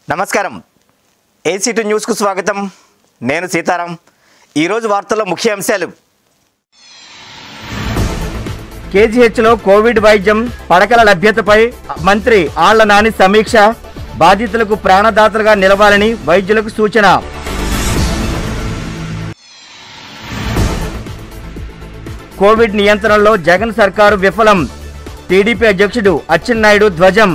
నమస్కారం ఏసీటీ న్యూస్కు స్వాగతం నేను సీతారాం ఈరోజు వార్తల్లో ముఖ్య అంశాలు కేజీహెచ్లో కోవిడ్ వైద్యం పడకల లభ్యతపై మంత్రి ఆళ్ల నాని సమీక్ష బాధితులకు ప్రాణదాతలుగా నిలవాలని వైద్యులకు సూచన కోవిడ్ నియంత్రణలో జగన్ సర్కారు విఫలం టీడీపీ అధ్యక్షుడు అచ్చెన్నాయుడు ధ్వజం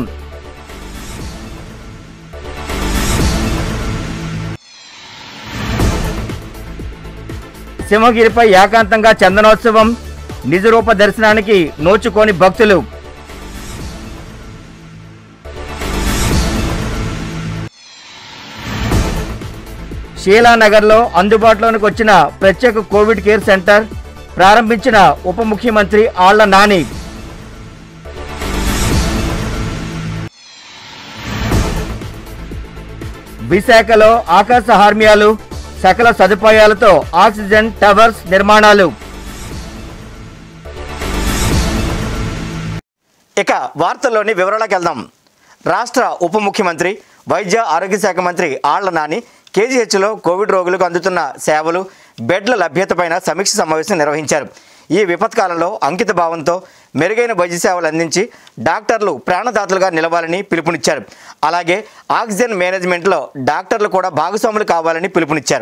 సింహగిరిపై ఏకాంతంగా చందనోత్సవం నిజరూప దర్శనానికి నోచుకోని భక్తులు షీలానగర్లో అందుబాటులోనికి వచ్చిన ప్రత్యేక కోవిడ్ కేర్ సెంటర్ ప్రారంభించిన ఉప ముఖ్యమంత్రి ఆళ్ల నాని విశాఖలో ఆకాశ హార్మియాలు సకల సదుపాయాలతో ఆక్సిజన్ టవర్స్ నిర్మాణాలు ఇక వార్తల్లోని వివరాలకు వెళ్దాం రాష్ట్ర ఉప ముఖ్యమంత్రి వైద్య ఆరోగ్య శాఖ మంత్రి ఆళ్ల నాని కేజీహెచ్లో కోవిడ్ రోగులకు అందుతున్న సేవలు బెడ్ల లభ్యతపైన సమీక్ష సమావేశం నిర్వహించారు ఈ విపత్కాలంలో అంకిత భావంతో మెరుగైన వైద్య సేవలు అందించి డాక్టర్లు ప్రాణదాతలుగా నిలవాలని పిలుపునిచ్చారు అలాగే ఆక్సిజన్ మేనేజ్మెంట్లో డాక్టర్లు కూడా భాగస్వాములు కావాలని పిలుపునిచ్చారు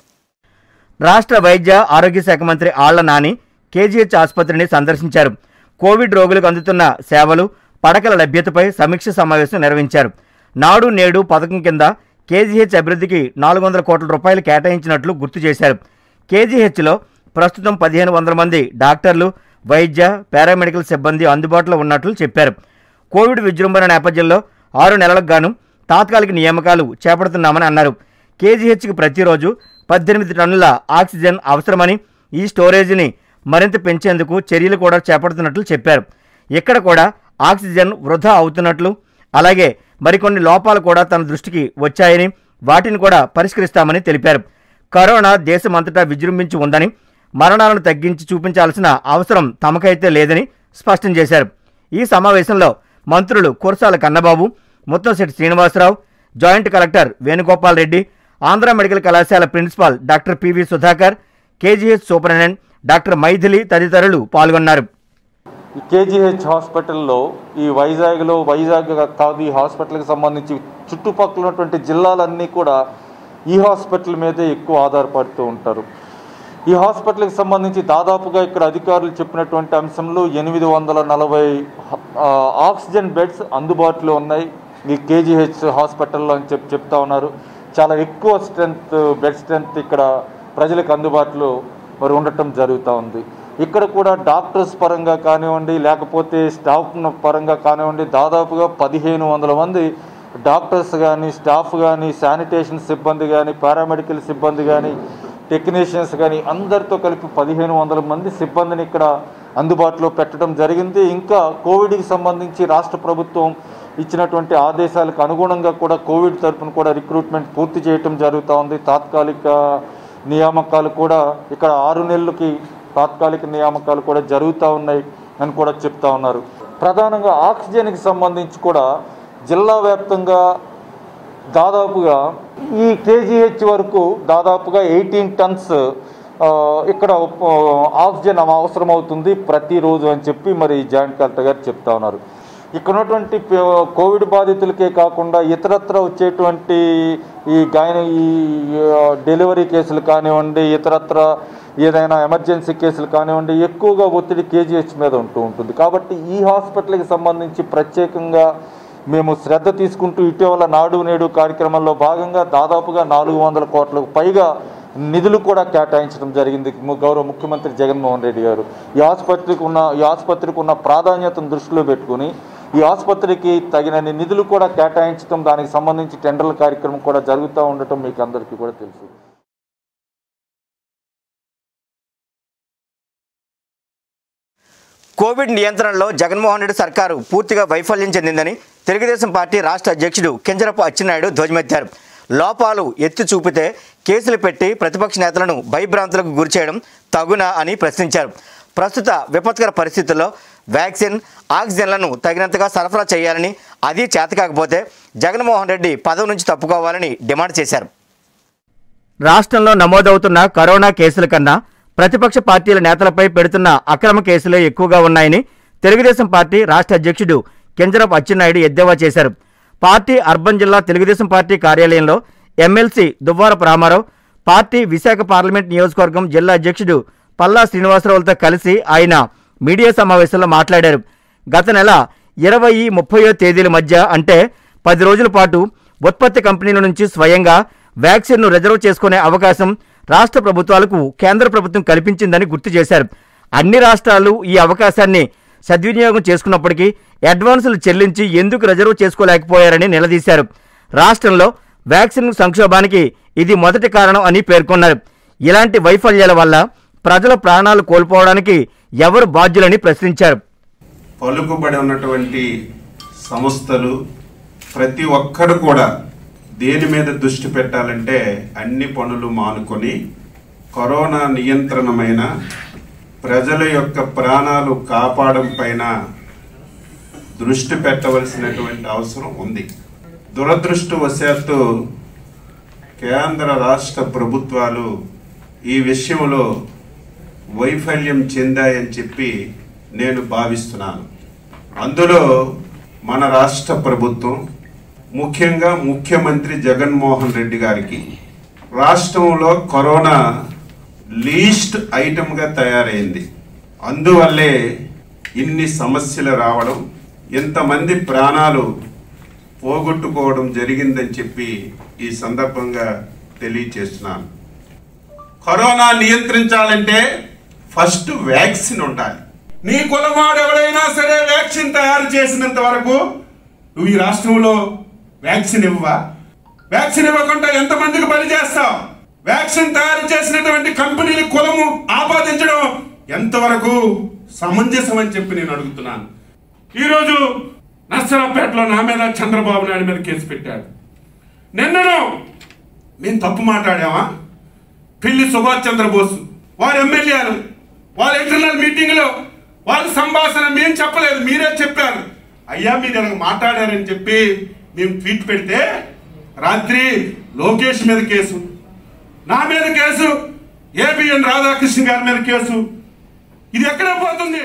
రాష్ట్ర వైద్య ఆరోగ్య శాఖ మంత్రి ఆళ్ల నాని కేజీహెచ్ ఆసుపత్రిని సందర్శించారు కోవిడ్ రోగులకు అందుతున్న సేవలు పడకల లభ్యతపై సమీక్ష సమావేశం నిర్వహించారు నాడు నేడు పథకం కింద కేజీహెచ్ అభివృద్ధికి నాలుగు వందల కోట్ల రూపాయలు కేటాయించినట్లు గుర్తు చేశారు కేజీహెచ్లో ప్రస్తుతం పదిహేను వందల మంది డాక్టర్లు వైద్య పారామెడికల్ సిబ్బంది అందుబాటులో ఉన్నట్లు చెప్పారు కోవిడ్ విజృంభణ నేపథ్యంలో ఆరు నెలలకు గాను తాత్కాలిక నియామకాలు చేపడుతున్నామని అన్నారు కేజీహెచ్కి ప్రతిరోజు పద్దెనిమిది టన్నుల ఆక్సిజన్ అవసరమని ఈ స్టోరేజీని మరింత పెంచేందుకు చర్యలు కూడా చేపడుతున్నట్లు చెప్పారు ఇక్కడ కూడా ఆక్సిజన్ వృధా అవుతున్నట్లు అలాగే మరికొన్ని లోపాలు కూడా తన దృష్టికి వచ్చాయని వాటిని కూడా పరిష్కరిస్తామని తెలిపారు కరోనా దేశమంతటా విజృంభించి ఉందని మరణాలను తగ్గించి చూపించాల్సిన అవసరం తమకైతే లేదని స్పష్టం చేశారు ఈ సమావేశంలో మంత్రులు Kurasala Kannababu Muttamsetti Srinivasarao joint collector Venugopal Reddy Andhra medical కళాశాల principal doctor PV Sudhakar KGH superintendent doctor Maithili తదితరులు పాల్గొన్నారు ఈ కేజీహెచ్ హాస్పిటల్లో ఈ వైజాగ్లో వైజాగ్ కాదు ఈ హాస్పిటల్కి సంబంధించి చుట్టుపక్కల ఉన్నటువంటి జిల్లాలన్నీ కూడా ఈ హాస్పిటల్ మీదే ఎక్కువ ఆధారపడుతూ ఉంటారు ఈ హాస్పిటల్కి సంబంధించి దాదాపుగా ఇక్కడ అధికారులు చెప్పినటువంటి అంశంలో ఎనిమిది వందల నలభై ఆ, ఆక్సిజన్ బెడ్స్ అందుబాటులో ఉన్నాయి ఈ కేజీహెచ్ హాస్పిటల్లో అని చెప్పి చెప్తా ఉన్నారు చాలా ఎక్కువ స్ట్రెంత్ బెడ్ స్ట్రెంత్ ఇక్కడ ప్రజలకు అందుబాటులో మరి ఉండటం జరుగుతూ ఉంది ఇక్కడ కూడా డాక్టర్స్ పరంగా కానివ్వండి లేకపోతే స్టాఫ్ పరంగా కానివ్వండి దాదాపుగా పదిహేను వందల మంది డాక్టర్స్ కానీ స్టాఫ్ కానీ శానిటేషన్ సిబ్బంది కానీ పారామెడికల్ సిబ్బంది కానీ టెక్నీషియన్స్ కానీ అందరితో కలిపి పదిహేను వందల మంది సిబ్బందిని ఇక్కడ అందుబాటులో పెట్టడం జరిగింది ఇంకా కోవిడ్కి సంబంధించి రాష్ట్ర ప్రభుత్వం ఇచ్చినటువంటి ఆదేశాలకు అనుగుణంగా కూడా కోవిడ్ తరపున కూడా రిక్రూట్మెంట్ పూర్తి చేయటం జరుగుతూ ఉంది తాత్కాలిక నియామకాలు కూడా ఇక్కడ ఆరు నెలలకి తాత్కాలిక నియామకాలు కూడా జరుగుతూ ఉన్నాయి అని కూడా చెప్తా ఉన్నారు ప్రధానంగా ఆక్సిజన్కి సంబంధించి కూడా జిల్లా వ్యాప్తంగా దాదాపుగా ఈ కేజీహెచ్ వరకు దాదాపుగా ఎయిటీన్ టన్స్ ఆ, ఇక్కడ ఆ, ఆక్సిజన్ అవసరం అవుతుంది ప్రతిరోజు అని చెప్పి మరి జాయింట్ కలెక్టర్ గారు చెప్తా ఉన్నారు ఇక్కడ ఉన్నటువంటి ప- కోవిడ్ బాధితులకే కాకుండా ఇతరత్ర వచ్చేటువంటి ఈ గాయన ఈ ఆ, డెలివరీ కేసులు కానివ్వండి ఇతరత్ర ఏదైనా ఎమర్జెన్సీ కేసులు కానివ్వండి ఎక్కువగా ఒత్తిడి కేజీహెచ్ మీద ఉంటూ ఉంటుంది కాబట్టి ఈ హాస్పిటల్కి సంబంధించి ప్రత్యేకంగా మేము శ్రద్ధ తీసుకుంటూ ఇటీవల నాడు నేడు కార్యక్రమంలో భాగంగా దాదాపుగా నాలుగు వందల కోట్లకు పైగా నిధులు కూడా కేటాయించడం జరిగింది ము- గౌరవ ముఖ్యమంత్రి జగన్మోహన్ రెడ్డి గారు ఈ ఆసుపత్రికి ఉన్న ఈ ఆసుపత్రికి ఉన్న ప్రాధాన్యతను దృష్టిలో పెట్టుకుని ఈ ఆసుపత్రికి తగినన్ని నిధులు కూడా కేటాయించడం దానికి సంబంధించి టెండర్ల కార్యక్రమం కూడా జరుగుతూ ఉండటం మీకు అందరికీ కూడా తెలుసు కోవిడ్ నియంత్రణలో జగన్మోహన్ రెడ్డి సర్కారు పూర్తిగా వైఫల్యం చెందిందని తెలుగుదేశం పార్టీ రాష్ట్ర అధ్యక్షుడు కింజరపు అచ్చెన్నాయుడు ధ్వజమెత్తారు లోపాలు ఎత్తి చూపితే కేసులు పెట్టి ప్రతిపక్ష నేతలను భయభ్రాంతులకు గురిచేయడం తగునా అని ప్రశ్నించారు ప్రస్తుత విపత్కర పరిస్థితుల్లో వ్యాక్సిన్ ఆక్సిజన్లను తగినంతగా సరఫరా చేయాలని అది చేతకాకపోతే జగన్మోహన్ రెడ్డి పదవి నుంచి తప్పుకోవాలని డిమాండ్ చేశారు రాష్ట్రంలో నమోదవుతున్న కరోనా కేసుల కన్నా ప్రతిపక్ష పార్టీల నేతలపై పెడుతున్న అక్రమ కేసులే ఎక్కువగా ఉన్నాయని తెలుగుదేశం పార్టీ రాష్ట్ర అధ్యక్షుడు కింజరపు అచ్చెన్నాయుడు ఎద్దేవా చేశారు పార్టీ అర్బన్ జిల్లా తెలుగుదేశం పార్టీ కార్యాలయంలో MLC Duvvarapu Ramarao party Visakha parliament నియోజకవర్గం జిల్లా అధ్యక్షుడు పల్లా శ్రీనివాసరావులతో కలిసి ఆయన మీడియా సమావేశంలో మాట్లాడారు గత నెల ఇరవై ముప్పయో తేదీల మధ్య అంటే పది రోజుల పాటు ఉత్పత్తి కంపెనీల నుంచి స్వయంగా వ్యాక్సిన్ను రిజర్వ్ చేసుకునే అవకాశం రాష్ట్ర ప్రభుత్వాలకు కేంద్ర ప్రభుత్వం కల్పించిందని గుర్తు చేశారు అన్ని రాష్ట్రాలు ఈ అవకాశాన్ని సద్వినియోగం చేసుకున్నప్పటికీ అడ్వాన్సులు చెల్లించి ఎందుకు రిజర్వ్ చేసుకోలేకపోయారని నిలదీశారు రాష్ట్రంలో వ్యాక్సిన్ సంక్షోభానికి ఇది మొదటి కారణం అని పేర్కొన్నారు ఇలాంటి వైఫల్యాల వల్ల ప్రజల ప్రాణాలు కోల్పోవడానికి ఎవరు బాధ్యులని ప్రశ్నించారు పలుకుబడి ఉన్నటువంటి సంస్థలు ప్రతి ఒక్కరు కూడా దేని మీద దృష్టి పెట్టాలంటే అన్ని పనులు మానుకొని కరోనా నియంత్రణమైన ప్రజల యొక్క ప్రాణాలు కాపాడడం పైన దృష్టి పెట్టవలసినటువంటి అవసరం ఉంది దురదృష్టవశాత్తు కేంద్ర రాష్ట్ర ప్రభుత్వాలు ఈ విషయంలో వైఫల్యం చెందాయని చెప్పి నేను భావిస్తున్నాను అందులో మన రాష్ట్ర ప్రభుత్వం ముఖ్యంగా ముఖ్యమంత్రి జగన్మోహన్ రెడ్డి గారికి రాష్ట్రంలో కరోనా లీస్ట్ ఐటమ్గా తయారైంది అందువల్లే ఇన్ని సమస్యలు రావడం ఇంతమంది ప్రాణాలు పోగొట్టుకోవడం జరిగిందని చెప్పి ఈ సందర్భంగా తెలియచేస్తున్నాను కరోనా నియంత్రించాలంటే ఫస్ట్ వ్యాక్సిన్ ఉండాలి నీ కులవాడు ఎవడైనా సరే వ్యాక్సిన్ తయారు చేసినంత వరకు నువ్వు ఈ రాష్ట్రంలో వ్యాక్సిన్ ఇవ్వవా వ్యాక్సిన్ ఇవ్వకుండా ఎంతమందికి బలి చేస్తావు వ్యాక్సిన్ తయారు చేసినటువంటి కంపెనీల కులము ఆపాదించడం ఎంతవరకు సమంజసం అని చెప్పి నేను అడుగుతున్నాను ఈరోజు నర్సరావుపేటలో నా మీద చంద్రబాబు నాయుడు మీద కేసు పెట్టాడు నిన్నను మేము తప్పు మాట్లాడామా పిల్లి సుభాష్ చంద్రబోస్ వారి ఎమ్మెల్యేలు వారి ఇంటర్నల్ మీటింగ్లో వారి సంభాషణ మేము చెప్పలేదు మీరే చెప్పారు అయ్యా మీరు ఇలా మాట్లాడారని చెప్పి మేము ట్వీట్ పెడితే రాత్రి లోకేష్ మీద కేసు నా మీద కేసు ఏబిఎన్ రాధాకృష్ణ గారి మీద కేసు ఇది ఎక్కడ పోతుంది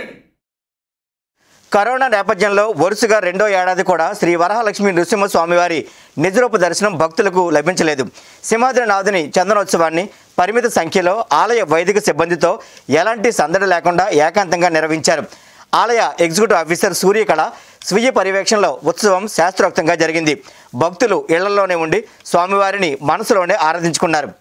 కరోనా నేపథ్యంలో వరుసగా రెండో ఏడాది కూడా శ్రీ వరహలక్ష్మి నృసింహస్వామివారి నిజరూప దర్శనం భక్తులకు లభించలేదు సింహాద్రినాథుని చందనోత్సవాన్ని పరిమిత సంఖ్యలో ఆలయ వైదిక సిబ్బందితో ఎలాంటి సందడి లేకుండా ఏకాంతంగా నిర్వహించారు ఆలయ ఎగ్జిక్యూటివ్ ఆఫీసర్ సూర్యకళ స్వీయ పర్యవేక్షణలో ఉత్సవం శాస్త్రోక్తంగా జరిగింది భక్తులు ఇళ్లలోనే ఉండి స్వామివారిని మనసులోనే ఆరాధించుకున్నారు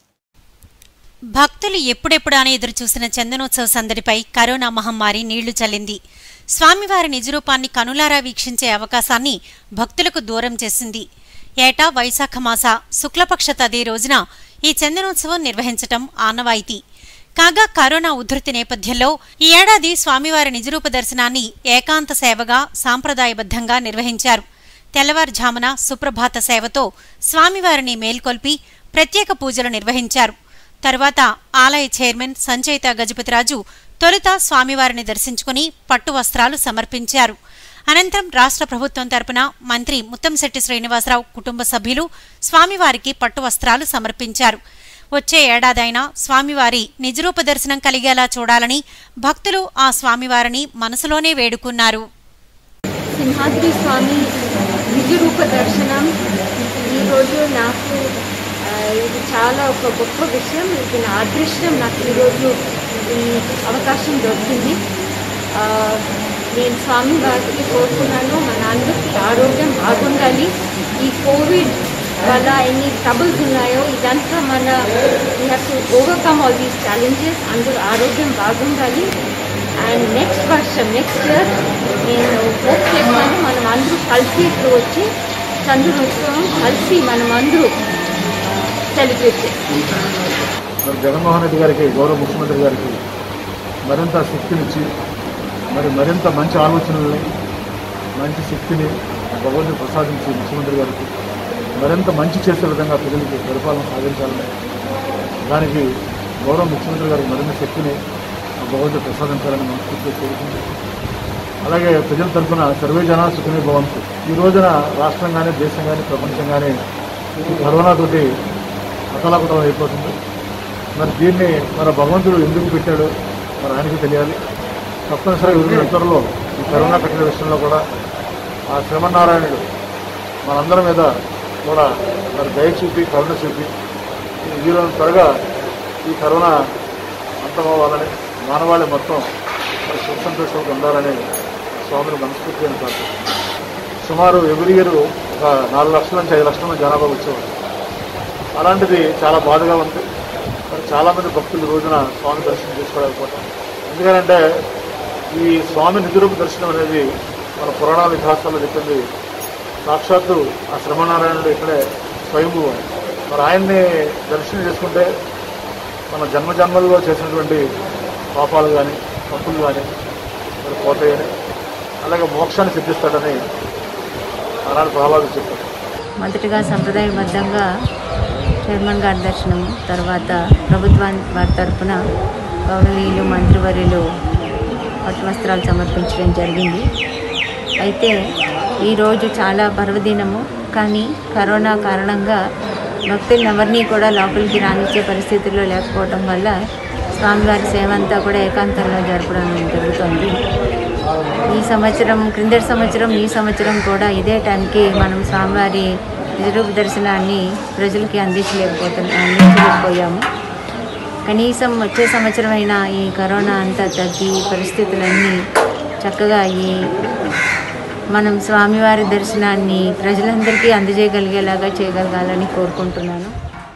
భక్తులు ఎప్పుడెప్పుడు అని ఎదురుచూసిన చందనోత్సవ సందడిపై కరోనా మహమ్మారి నీళ్లు చల్లింది స్వామివారి నిజరూపాన్ని కనులారా వీక్షించే అవకాశాన్ని భక్తులకు దూరం చేసింది ఏటా వైశాఖ మాస శుక్లపక్ష తదే రోజున ఈ చందనోత్సవం నిర్వహించటం ఆనవాయితీ కాగా కరోనా ఉధృతి నేపథ్యంలో ఈ ఏడాది స్వామివారి నిజరూప దర్శనాన్ని ఏకాంత సేవగా సాంప్రదాయబద్ధంగా నిర్వహించారు తెల్లవారుఝామున సుప్రభాత సేవతో స్వామివారిని మేల్కొల్పి ప్రత్యేక పూజలు నిర్వహించారు తరువాత ఆలయ చైర్మన్ సంచయిత గజపతిరాజు తొలుత స్వామివారిని దర్శించుకుని పట్టు వస్త్రాలు సమర్పించారు అనంతరం రాష్ట్ర ప్రభుత్వం తరపున మంత్రి ముత్తంశెట్టి శ్రీనివాసరావు కుటుంబ సభ్యులు స్వామివారికి పట్టు వస్త్రాలు సమర్పించారు వచ్చే ఏడాదైనా స్వామివారి నిజరూప దర్శనం కలిగేలా చూడాలని భక్తులు ఆ స్వామివారిని మనసులోనే వేడుకున్నారు సింహాద్రి స్వామి నిజరూప దర్శనం ఈరోజు నాకు ఆ, ఇది చాలా ఒక గొప్ప విషయం ఇది నా అదృష్టం నాకు ఈరోజు ఈ అవకాశం దొరికింది ఆ, నేను స్వామి వారికి కోరుకున్నాను మన అందరికీ ఆరోగ్యం బాగుండాలి ఈ కోవిడ్ వల్ల ఎన్ని ట్రబుల్స్ ఉన్నాయో ఇదంతా మన we have to overcome all these challenges అందరూ ఆరోగ్యం బాగుండాలి అండ్ నెక్స్ట్ వర్షం నెక్స్ట్ ఇయర్ నేను హోప్ చేస్తాను మనం అందరూ కలిసి ఇప్పుడు వచ్చి చంద్రోత్సవం కలిసి మనం అందరూ సెలబ్రేట్ చేస్తాం మరి జగన్మోహన్ రెడ్డి గారికి గౌరవ ముఖ్యమంత్రి గారికి మరింత శక్తినిచ్చి మరి మరింత మంచి ఆలోచనల్ని మంచి శక్తిని భగవంతుడు ప్రసాదించి ముఖ్యమంత్రి గారికి మరింత మంచి చేసే విధంగా ప్రజలకి పరిపాలన సాగించాలని దానికి గౌరవ ముఖ్యమంత్రి గారికి మరిన్ని శక్తిని ఆ భగవంతుడు ప్రసాదించాలని మనస్ఫూర్తిగా కోరుకుంటున్నాను అలాగే ప్రజల తరఫున సర్వే జనా సుఖమే భవంతు ఈ రోజున రాష్ట్రం కానీ దేశం కానీ ప్రపంచం కానీ ఈ కరోనా తోటి అతలాకుతలం అయిపోతుంది మరి దీన్ని మన భగవంతుడు ఎందుకు పెట్టాడో మరి ఆయనకి తెలియాలి తప్పనిసరిగా వివిధ త్వరలో ఈ కరోనా కట్టిన విషయంలో కూడా ఆ శ్రమనారాయణుడు మనందరి మీద కూడా మరి దయ చూపి కరుణ చూపి ఈ వీళ్ళని త్వరగా ఈ కరోనా అంతమవ్వాలని మానవాళి మొత్తం మరి సుఖ సంతోషాలతో ఉండాలని స్వామిని మనస్ఫూర్తిగా ప్రార్థిస్తున్నాను సుమారు ఎవ్రీ ఇయర్ ఒక నాలుగు లక్షల నుంచి ఐదు లక్షల మంది జనాభా వచ్చేవారు అలాంటిది చాలా బాధగా ఉంది మరి చాలామంది భక్తులు ఈ రోజున స్వామి దర్శనం చేసుకోలేకపోతాం ఎందుకంటే ఈ స్వామి నిజరూప దర్శనం అనేది మన పురాణాల ఇతిహాసాల్లో చెప్పింది సాక్షాత్తు ఆ శ్రమనారాయణుడు ఇక్కడే స్వయంభూ అని. మరి ఆయన్ని దర్శనం చేసుకుంటే మన జన్మ జన్మల్లో చేసినటువంటి పాపాలు కానీ తప్పులు కానీ మరి పోతాయని అలాగే మోక్షాన్ని సిద్ధిస్తాడని ఆనాడు ప్రహ్లాదు చెప్పారు మొదటగా సంప్రదాయబద్ధంగా చైర్మన్ గారి దర్శనం తర్వాత ప్రభుత్వం వారి తరఫున గౌరవనీయులు మంత్రివర్యులు పట్టు వస్త్రాలు సమర్పించడం జరిగింది అయితే ఈరోజు చాలా పర్వదినము కానీ కరోనా కారణంగా భక్తులను ఎవరినీ కూడా లోపలికి రానిచ్చే పరిస్థితుల్లో లేకపోవడం వల్ల స్వామివారి సేవ అంతా కూడా ఏకాంతంలో జరపడం జరుగుతుంది ఈ సంవత్సరం క్రిందటి సంవత్సరం ఈ సంవత్సరం కూడా ఇదే టైంకి మనం స్వామివారి నిజరూప దర్శనాన్ని ప్రజలకి అందించలేకపోతున్నా అందించలేకపోయాము కనీసం వచ్చే సంవత్సరం అయినా ఈ కరోనా అంతా తగ్గి పరిస్థితులన్నీ చక్కగా ఈ మనం స్వామివారి దర్శనాన్ని ప్రజలందరికీ అందజేయగలిగేలాగా చేయగలగాలని కోరుకుంటున్నాను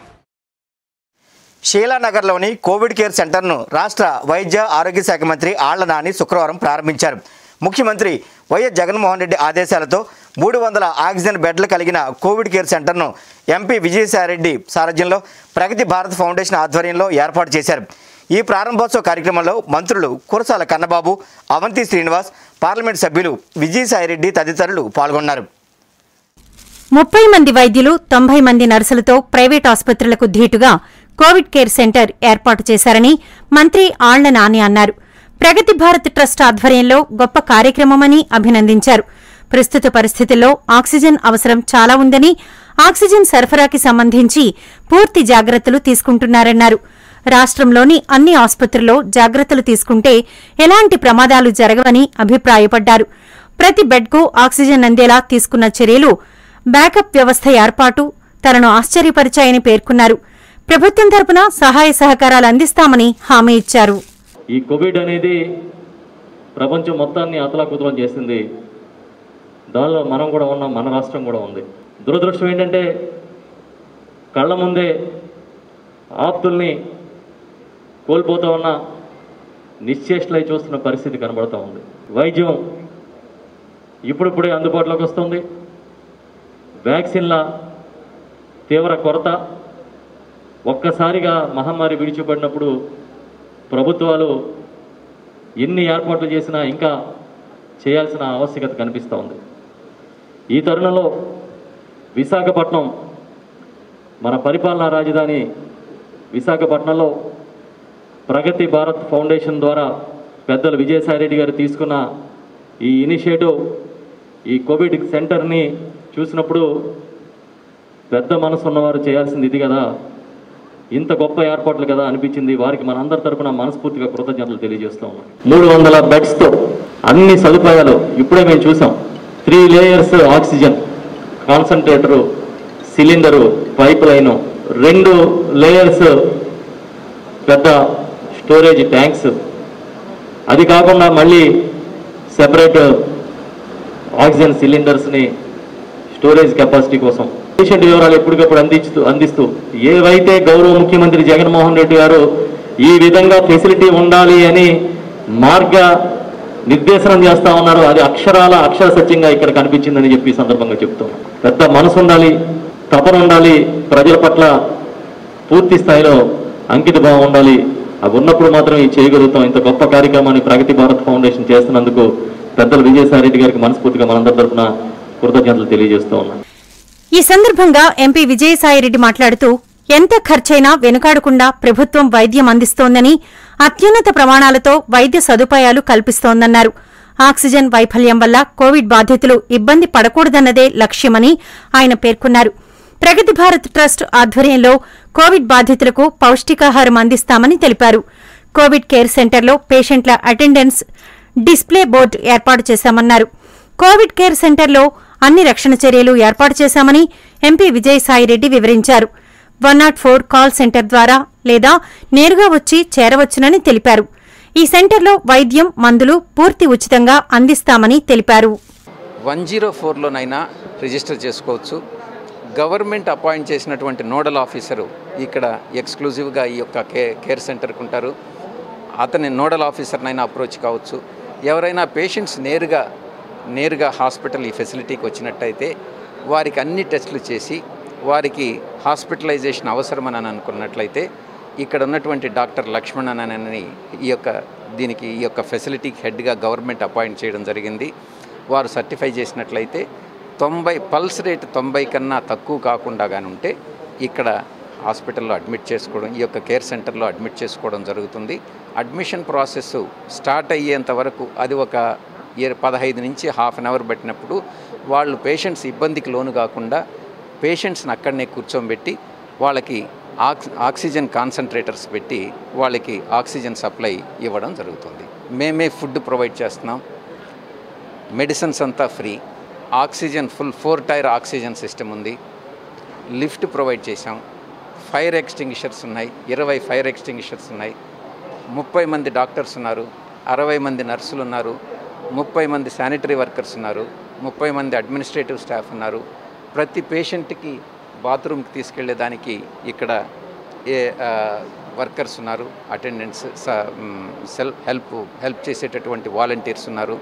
షీలానగర్లోని కోవిడ్ కేర్ సెంటర్ను రాష్ట్ర వైద్య ఆరోగ్య శాఖ మంత్రి ఆళ్ల నాని శుక్రవారం ప్రారంభించారు ముఖ్యమంత్రి వైఎస్ జగన్మోహన్ రెడ్డి ఆదేశాలతో మూడు వందల ఆక్సిజన్ బెడ్లు కలిగిన కోవిడ్ కేర్ సెంటర్ను ఎంపీ విజయసాయిరెడ్డి సారథ్యంలో ప్రగతి భారత్ ఫౌండేషన్ ఆధ్వర్యంలో ఏర్పాటు చేశారు ఈ ప్రారంభోత్సవ కార్యక్రమంలో మంత్రులు కురసాల కన్నబాబు అవంతి శ్రీనివాస్ పార్లమెంట్ సభ్యులు విజయసాయిరెడ్డి తదితరులు పాల్గొన్నారు ముప్పై మంది వైద్యులు తొంభై మంది నర్సులతో ప్రైవేట్ ఆసుపత్రులకు ధీటుగా కోవిడ్ కేర్ సెంటర్ ఏర్పాటు చేశారని మంత్రి ఆళ్ల నాని అన్నారు ప్రగతి భారత్ ట్రస్ట్ ఆధ్వర్యంలో గొప్ప కార్యక్రమమని అభినందించారు ప్రస్తుత పరిస్థితుల్లో ఆక్సిజన్ అవసరం చాలా ఉందని ఆక్సిజన్ సరఫరాకి సంబంధించి పూర్తి జాగ్రత్తలు తీసుకుంటున్నారన్నారు రాష్ట్రంలోని అన్ని ఆసుపత్రుల్లో జాగ్రత్తలు తీసుకుంటే ఎలాంటి ప్రమాదాలు జరగవని అభిప్రాయపడ్డారు ప్రతి బెడ్కు ఆక్సిజన్ అందేలా తీసుకున్న చర్యలు బ్యాకప్ వ్యవస్థ ఏర్పాటు తనను ఆశ్చర్యపరిచాయని పేర్కొన్నారు ప్రభుత్వం తరపున సహాయ సహకారాలు అందిస్తామని హామీ ఇచ్చారు ఈ కోవిడ్ అనేది ప్రపంచం మొత్తాన్ని అతలాకుతలం చేసింది దానిలో మనం కూడా ఉన్నాం మన రాష్ట్రం కూడా ఉంది దురదృష్టం ఏంటంటే కళ్ళ ముందే ఆప్తుల్ని కోల్పోతూ ఉన్న నిశ్చేష్టలై చూస్తున్న పరిస్థితి కనబడుతూ ఉంది వైద్యం ఇప్పుడిప్పుడే అందుబాటులోకి వస్తుంది వ్యాక్సిన్ల తీవ్ర కొరత ఒక్కసారిగా మహమ్మారి విడిచిపడినప్పుడు ప్రభుత్వాలు ఎన్ని ఏర్పాట్లు చేసినా ఇంకా చేయాల్సిన ఆవశ్యకత కనిపిస్తూ ఉంది ఈ తరుణంలో విశాఖపట్నం మన పరిపాలనా రాజధాని విశాఖపట్నంలో ప్రగతి భారత్ ఫౌండేషన్ ద్వారా పెద్దలు విజయసాయిరెడ్డి గారు తీసుకున్న ఈ ఇనిషియేటివ్ ఈ కోవిడ్ సెంటర్ని చూసినప్పుడు పెద్ద మనసు ఉన్నవారు చేయాల్సింది ఇది కదా ఇంత గొప్ప ఏర్పాట్లు కదా అనిపించింది వారికి మనందరి తరపున మనస్ఫూర్తిగా కృతజ్ఞతలు తెలియజేస్తూ ఉన్నాం మూడు వందల బెడ్స్తో అన్ని సదుపాయాలు ఇప్పుడే మేము చూసాం three layers oxygen concentrator cylinder pipe line రెండు లేయర్స్ పెద్ద స్టోరేజ్ ట్యాంక్స్ అది కాకుండా మళ్ళీ సెపరేట్ ఆక్సిజన్ సిలిండర్స్ని స్టోరేజ్ కెపాసిటీ కోసం పేషెంట్ వివరాలు ఎప్పటికప్పుడు అందిస్తూ అందిస్తూ ఏవైతే గౌరవ ముఖ్యమంత్రి జగన్మోహన్ రెడ్డి గారు ఈ విధంగా ఫెసిలిటీ ఉండాలి అని మార్గ నిర్దేశనం చేస్తా ఉన్నారు అది అక్షరాల అక్షర సత్యంగా ఇక్కడ కనిపించిందని చెప్పి ఈ సందర్భంగా చెప్తున్నాం పెద్ద మనసు ఉండాలి తపన ఉండాలి ప్రజల పట్ల పూర్తి స్థాయిలో అంకిత భావం ఉండాలి అవి ఉన్నప్పుడు మాత్రం ఇది చేయగలుగుతాం ఇంత గొప్ప కార్యక్రమాన్ని ప్రగతి భారత్ ఫౌండేషన్ చేస్తున్నందుకు పెద్దలు విజయసాయిరెడ్డి గారికి మనస్ఫూర్తిగా మనందరి తరఫున కృతజ్ఞతలు తెలియజేస్తూ ఉన్నాం ఈ సందర్భంగా ఎంపీ విజయసాయిరెడ్డి మాట్లాడుతూ ఎంత ఖర్చైనా వెనుకాడకుండా ప్రభుత్వం వైద్యం అందిస్తోందని అత్యున్నత ప్రమాణాలతో వైద్య సదుపాయాలు కల్పిస్తోందన్నారు ఆక్సిజన్ వైఫల్యం వల్ల కోవిడ్ బాధితులు ఇబ్బంది పడకూడదన్నదే లక్ష్యమని ఆయన పేర్కొన్నారు ప్రగతి భారత్ ట్రస్ట్ ఆధ్వర్యంలో కోవిడ్ బాధితులకు పౌష్టికాహారం అందిస్తామని తెలిపారు కోవిడ్ కేర్ సెంటర్లో పేషెంట్ల అటెండెన్స్ డిస్ప్లే బోర్డు ఏర్పాటు చేశామన్నారు కోవిడ్ కేర్ సెంటర్లో అన్ని రక్షణ చర్యలు ఏర్పాటు చేశామని ఎంపీ విజయసాయిరెడ్డి వివరించారు one nought four call center ద్వారా లేదా నేరుగా వచ్చి చేరవచ్చునని తెలిపారు ఈ సెంటర్లో వైద్యం మందులు పూర్తి ఉచితంగా అందిస్తామని తెలిపారు వన్ జీరో ఫోర్లోనైనా రిజిస్టర్ చేసుకోవచ్చు గవర్నమెంట్ అపాయింట్ చేసినటువంటి నోడల్ ఆఫీసరు ఇక్కడ ఎక్స్క్లూజివ్గా ఈ యొక్క కే కేర్ సెంటర్కి ఉంటారు అతని నోడల్ ఆఫీసర్నైనా అప్రోచ్ కావచ్చు ఎవరైనా పేషెంట్స్ నేరుగా నేరుగా హాస్పిటల్ ఈ ఫెసిలిటీకి వచ్చినట్టయితే వారికి అన్ని టెస్టులు చేసి వారికి హాస్పిటలైజేషన్ అవసరమని అని అనుకున్నట్లయితే ఇక్కడ ఉన్నటువంటి డాక్టర్ లక్ష్మణ్ అని ఈ యొక్క దీనికి ఈ యొక్క ఫెసిలిటీకి హెడ్గా గవర్నమెంట్ అపాయింట్ చేయడం జరిగింది వారు సర్టిఫై చేసినట్లయితే తొంభై పల్స్ రేట్ తొంభై కన్నా తక్కువ కాకుండా కానీ ఉంటే ఇక్కడ హాస్పిటల్లో అడ్మిట్ చేసుకోవడం ఈ యొక్క కేర్ సెంటర్లో అడ్మిట్ చేసుకోవడం జరుగుతుంది అడ్మిషన్ ప్రాసెస్ స్టార్ట్ అయ్యేంత వరకు అది ఒక ఇర- పదహైదు నుంచి హాఫ్ అన్ అవర్ పెట్టినప్పుడు వాళ్ళు పేషెంట్స్ ఇబ్బందికి లోను కాకుండా పేషెంట్స్ని అక్కడనే కూర్చోబెట్టి వాళ్ళకి ఆక్సి ఆక్సిజన్ కాన్సన్ట్రేటర్స్ పెట్టి వాళ్ళకి ఆక్సిజన్ సప్లై ఇవ్వడం జరుగుతుంది మేమే ఫుడ్ ప్రొవైడ్ చేస్తున్నాం మెడిసిన్స్ అంతా free oxygen full four tier oxygen system ఉంది లిఫ్ట్ ప్రొవైడ్ చేశాం ఫైర్ ఎక్స్టింగ్విషర్స్ ఉన్నాయి ఇరవై ఫైర్ ఎక్స్టింగ్విషర్స్ ఉన్నాయి ముప్పై మంది డాక్టర్స్ ఉన్నారు అరవై మంది నర్సులు ఉన్నారు ముప్పై మంది శానిటరీ వర్కర్స్ ఉన్నారు ముప్పై మంది అడ్మినిస్ట్రేటివ్ స్టాఫ్ ఉన్నారు ప్రతి పేషెంట్కి బాత్రూమ్కి తీసుకెళ్లేదానికి ఇక్కడ ఏ వర్కర్స్ ఉన్నారు అటెండెంట్స్ సెల్ఫ్ హెల్ప్ హెల్ప్ చేసేటటువంటి వాలంటీర్స్ ఉన్నారు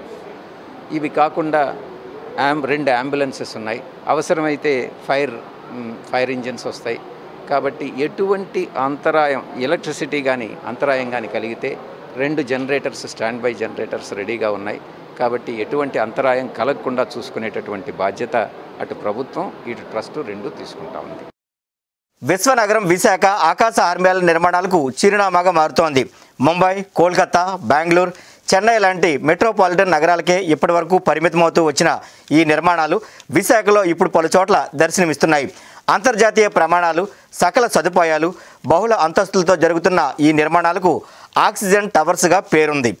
ఇవి కాకుండా యాం రెండు అంబులెన్సెస్ ఉన్నాయి అవసరమైతే ఫైర్ మ్, ఫైర్ ఇంజిన్స్ వస్తాయి కాబట్టి ఎటువంటి అంతరాయం ఎలక్ట్రిసిటీ కానీ అంతరాయం కానీ కలిగితే రెండు జనరేటర్స్ స్టాండ్ బై జనరేటర్స్ రెడీగా ఉన్నాయి కాబట్టి ఎటువంటి అంతరాయం కలగకుండా చూసుకునేటటువంటి బాధ్యత అటు ప్రభుత్వం ఇటు ట్రస్ట్ రెండు తీసుకుంటా ఉంది విశ్వనగరం విశాఖ ఆకాశ ఆర్మేల నిర్మాణాలకు చిరునామాగా మారుతోంది ముంబై కోల్కతా బెంగళూరు చెన్నై లాంటి మెట్రోపాలిటన్ నగరాలకే ఇప్పటివరకు పరిమితమవుతూ వచ్చిన ఈ నిర్మాణాలు విశాఖలో ఇప్పుడు పలు చోట్ల దర్శనమిస్తున్నాయి అంతర్జాతీయ ప్రమాణాలు సకల సదుపాయాలు బహుళ అంతస్తులతో జరుగుతున్న ఈ నిర్మాణాలకు ఆక్సిజన్ టవర్స్గా పేరుంది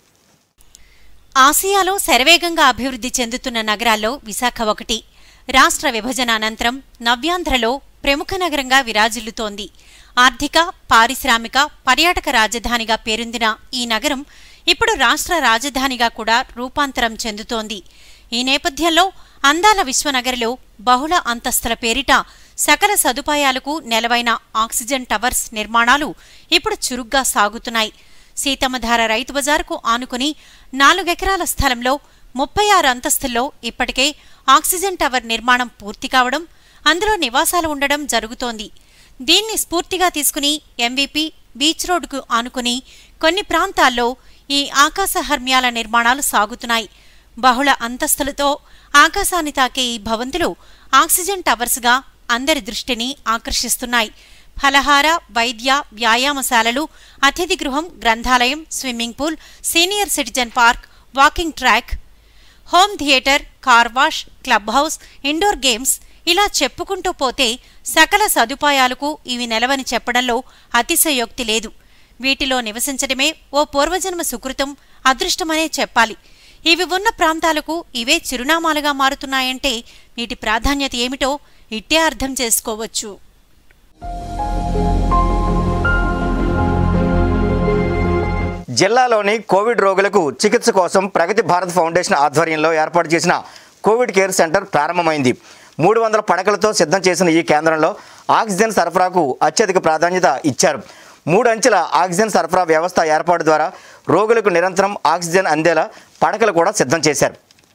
ఆసియాలో శరవేగంగా అభివృద్ధి చెందుతున్న నగరాల్లో విశాఖ ఒకటి రాష్ట్ర విభజన అనంతరం నవ్యాంధ్రలో ప్రముఖ నగరంగా విరాజిల్లుతోంది ఆర్థిక పారిశ్రామిక పర్యాటక రాజధానిగా పేరొందిన ఈ నగరం ఇప్పుడు రాష్ట్ర రాజధానిగా కూడా రూపాంతరం చెందుతోంది ఈ నేపథ్యంలో అందాల విశ్వనగర్లో బహుళ అంతస్తుల పేరిట సకల సదుపాయాలకు నెలవైన ఆక్సిజన్ టవర్స్ నిర్మాణాలు ఇప్పుడు చురుగ్గా సాగుతున్నాయి సీతమ్మధార రైతు బజారుకు ఆనుకుని నాలుగెకరాల స్థలంలో ముప్పై ఆరు అంతస్తుల్లో ఇప్పటికే ఆక్సిజన్ టవర్ నిర్మాణం పూర్తి కావడం అందులో నివాసాలు ఉండడం జరుగుతోంది దీన్ని స్ఫూర్తిగా తీసుకుని ఎంవీపీ బీచ్ రోడ్డుకు ఆనుకుని కొన్ని ప్రాంతాల్లో ఈ ఆకాశ హర్మ్యాల నిర్మాణాలు సాగుతున్నాయి బహుళ అంతస్తులతో ఆకాశాన్ని తాకే ఈ భవంతులు ఆక్సిజన్ టవర్స్గా అందరి దృష్టిని ఆకర్షిస్తున్నాయి ఫలహార వైద్య వ్యాయామశాలలు అతిథి గృహం గ్రంథాలయం swimming pool senior citizen park walking track home theatre car wash club house indoor games ఇలా చెప్పుకుంటూ పోతే సకల సదుపాయాలకు ఇవి నెలవని చెప్పడంలో అతిశయోక్తి లేదు వీటిలో నివసించడమే ఓ పూర్వజన్మ సుకృతం అదృష్టమనే చెప్పాలి ఇవి ఉన్న ప్రాంతాలకు ఇవే చిరునామాలుగా మారుతున్నాయంటే వీటి ప్రాధాన్యత ఏమిటో ఇట్టే అర్థం చేసుకోవచ్చు జిల్లాలోని కోవిడ్ రోగులకు చికిత్స కోసం ప్రగతి భారత్ ఫౌండేషన్ ఆధ్వర్యంలో ఏర్పాటు చేసిన కోవిడ్ కేర్ సెంటర్ ప్రారంభమైంది మూడు వందల పడకలతో సిద్ధం చేసిన ఈ కేంద్రంలో ఆక్సిజన్ సరఫరాకు అత్యధిక ప్రాధాన్యత ఇచ్చారు మూడు అంచెల ఆక్సిజన్ సరఫరా వ్యవస్థ ఏర్పాటు ద్వారా రోగులకు నిరంతరం ఆక్సిజన్ అందేలా పడకలు కూడా సిద్ధం చేశారు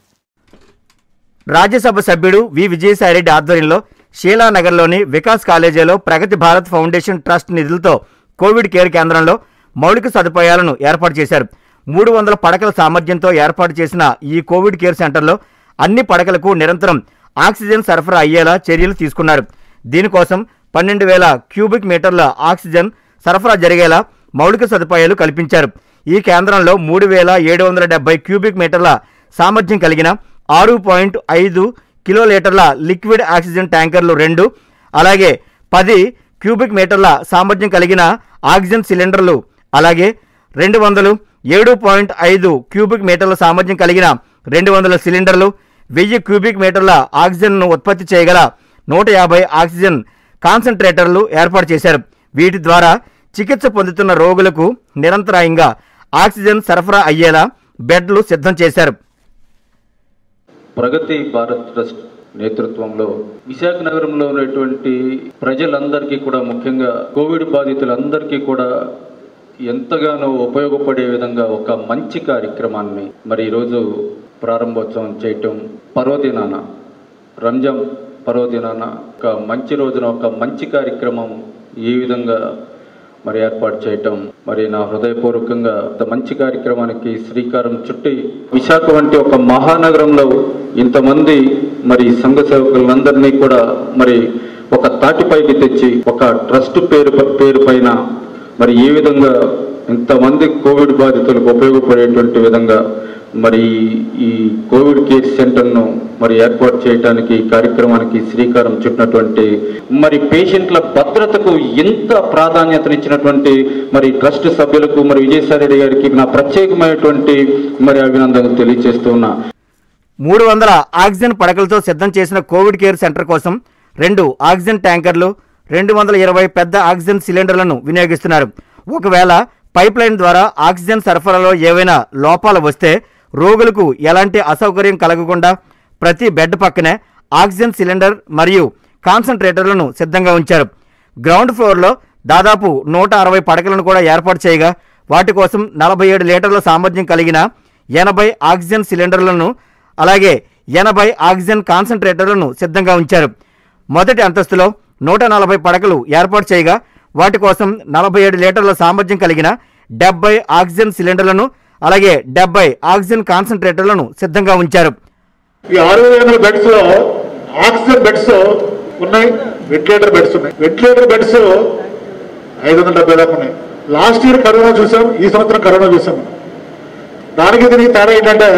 రాజ్యసభ సభ్యుడు వి విజయసాయిరెడ్డి ఆధ్వర్యంలో షీలానగర్లోని వికాస్ కాలేజీలో ప్రగతి భారత్ ఫౌండేషన్ ట్రస్ట్ నిధులతో కోవిడ్ కేర్ కేంద్రంలో మౌలిక సదుపాయాలను ఏర్పాటు చేశారు మూడు వందల పడకల సామర్థ్యంతో ఏర్పాటు చేసిన ఈ కోవిడ్ కేర్ సెంటర్లో అన్ని పడకలకు నిరంతరం ఆక్సిజన్ సరఫరా అయ్యేలా చర్యలు తీసుకున్నారు దీనికోసం పన్నెండు వేల క్యూబిక్ మీటర్ల ఆక్సిజన్ సరఫరా జరిగేలా మౌలిక సదుపాయాలు కల్పించారు ఈ కేంద్రంలో మూడు వేల ఏడు వందల డెబ్బై క్యూబిక్ మీటర్ల సామర్థ్యం కలిగిన ఆరు పాయింట్ ఐదు కిలో లీటర్ల లిక్విడ్ ఆక్సిజన్ ట్యాంకర్లు రెండు అలాగే పది క్యూబిక్ మీటర్ల సామర్థ్యం కలిగిన ఆక్సిజన్ సిలిండర్లు అలాగే రెండు వందలు ఏడు పాయింట్ ఐదు క్యూబిక్ మీటర్ల సామర్థ్యం కలిగిన రెండు వందల సిలిండర్లు వెయ్యి క్యూబిక్ మీటర్ల ఆక్సిజన్ను ఉత్పత్తి చేయగల నూట యాభై ఆక్సిజన్ కాన్సన్ట్రేటర్లు ఏర్పాటు చేశారు వీటి ద్వారా చికిత్స పొందుతున్న రోగులకు నిరంతరాయంగా ఆక్సిజన్ సరఫరా అయ్యేలా బెడ్లు సిద్ధం చేశారు ప్రగతి భారత్ ట్రస్ట్ నేతృత్వంలో విశాఖ నగరంలో ఉన్నటువంటి ప్రజలందరికీ కూడా ముఖ్యంగా కోవిడ్ బాధితులందరికీ కూడా ఎంతగానో ఉపయోగపడే విధంగా ఒక మంచి కార్యక్రమాన్ని మరి ఈరోజు ప్రారంభోత్సవం చేయటం పర్వదినాన రంజాన్ పర్వదినాన ఒక మంచి రోజున ఒక మంచి కార్యక్రమం ఈ విధంగా మరి ఏర్పాటు చేయటం మరి నా హృదయపూర్వకంగా ఇంత మంచి కార్యక్రమానికి శ్రీకారం చుట్టి విశాఖ వంటి ఒక మహానగరంలో ఇంతమంది మరి సంఘ సేవకులందరినీ కూడా మరి ఒక తాటిపైకి తెచ్చి ఒక ట్రస్ట్ పేరు పేరు పైన మరి ఏ విధంగా ఇంతమంది కోవిడ్ బాధితులకు ఉపయోగపడేటువంటి విధంగా మరి ఈ కోవిడ్ కేర్ సెంటర్ను మరి ఏర్పాటు చేయడానికి ఈ కార్యక్రమానికి శ్రీకారం చుట్టినటువంటి మరి పేషెంట్ల భద్రతకు ఎంత ప్రాధాన్యతనిచ్చినటువంటి మరి ట్రస్ట్ సభ్యులకు మరి విజయసాయి గారికి నా ప్రత్యేకమైనటువంటి మరి అభినందనలు తెలియజేస్తూ ఉన్నా మూడు వందల ఆక్సిజన్ పడకలతో సిద్ధం చేసిన కోవిడ్ కేర్ సెంటర్ కోసం రెండు ఆక్సిజన్ ట్యాంకర్లు రెండు వందల ఇరవై పెద్ద ఆక్సిజన్ సిలిండర్లను వినియోగిస్తున్నారు ఒకవేళ పైప్ లైన్ ద్వారా ఆక్సిజన్ సరఫరాలో ఏవైనా లోపాలు వస్తే రోగులకు ఎలాంటి అసౌకర్యం కలగకుండా ప్రతి బెడ్ పక్కనే ఆక్సిజన్ సిలిండర్ మరియు కాన్సన్ట్రేటర్లను సిద్ధంగా ఉంచారు గ్రౌండ్ ఫ్లోర్లో దాదాపు నూట అరవై పడకలను కూడా ఏర్పాటు చేయగా వాటి కోసం నలభై ఏడు లీటర్ల సామర్థ్యం కలిగిన ఎనభై ఆక్సిజన్ సిలిండర్లను అలాగే ఎనభై ఆక్సిజన్ కాన్సన్ట్రేటర్లను సిద్ధంగా ఉంచారు మొదటి అంతస్తులో నూట నలభై పడకలు ఏర్పాటు చేయగా వాటి కోసం నలభై ఏడు లీటర్ల సామర్థ్యం కలిగిన డెబ్బై ఆక్సిజన్ సిలిండర్లను అలాగే డెబ్బై ఆక్సిజన్ కాన్సన్ట్రేటర్లను సిద్ధంగా ఉంచారు ఈ ఆరు వేల ఎనిమిది బెడ్స్ లో ఆక్సిజన్ బెడ్స్ ఉన్నాయి వెంటిలేటర్ బెడ్స్ ఉన్నాయి వెంటిలేటర్ బెడ్స్ ఐదు వందల డెబ్బై దాకా ఉన్నాయి లాస్ట్ ఇయర్ కరోనా చూసాం ఈ సంవత్సరం కరోనా చూసాం దానికి దీనికి తేడా ఏంటంటే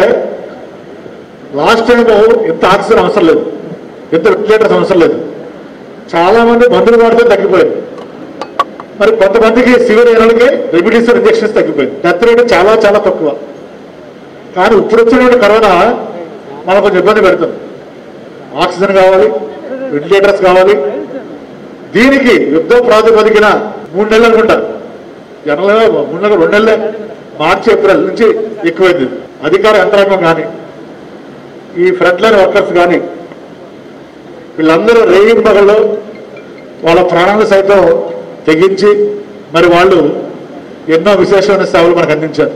లాస్ట్ టైం ఇంత ఆక్సిజన్ అవసరం లేదు ఇంత వెంటిలేటర్స్ అవసరం లేదు చాలా మంది మందులు వాడితే తగ్గిపోయింది మరి కొంతమందికి సివియర్ అయినకి రెమిడీసర్ ఇంజెక్షన్స్ తగ్గిపోయింది డెత్ రేట్ చాలా చాలా తక్కువ కానీ ఇప్పుడు వచ్చినటువంటి కరోనా మనకు కొంచెం ఇబ్బంది పెడుతుంది ఆక్సిజన్ కావాలి వెంటిలేటర్స్ కావాలి దీనికి యుద్ధ ప్రాతిపదికన మూడు నెలలు అనుకుంటా జనరల్గా మూడు నెలలు రెండు నెలలే మార్చి ఏప్రిల్ నుంచి ఎక్కువైంది అధికార యంత్రాంగం కానీ ఈ ఫ్రంట్ లైన్ వర్కర్స్ కానీ వీళ్ళందరూ రేయి పగల్లో వాళ్ళ ప్రాణాలు సైతం తెగించి మరి వాళ్ళు ఎన్నో విశేషమైన సేవలు మనకు అందించారు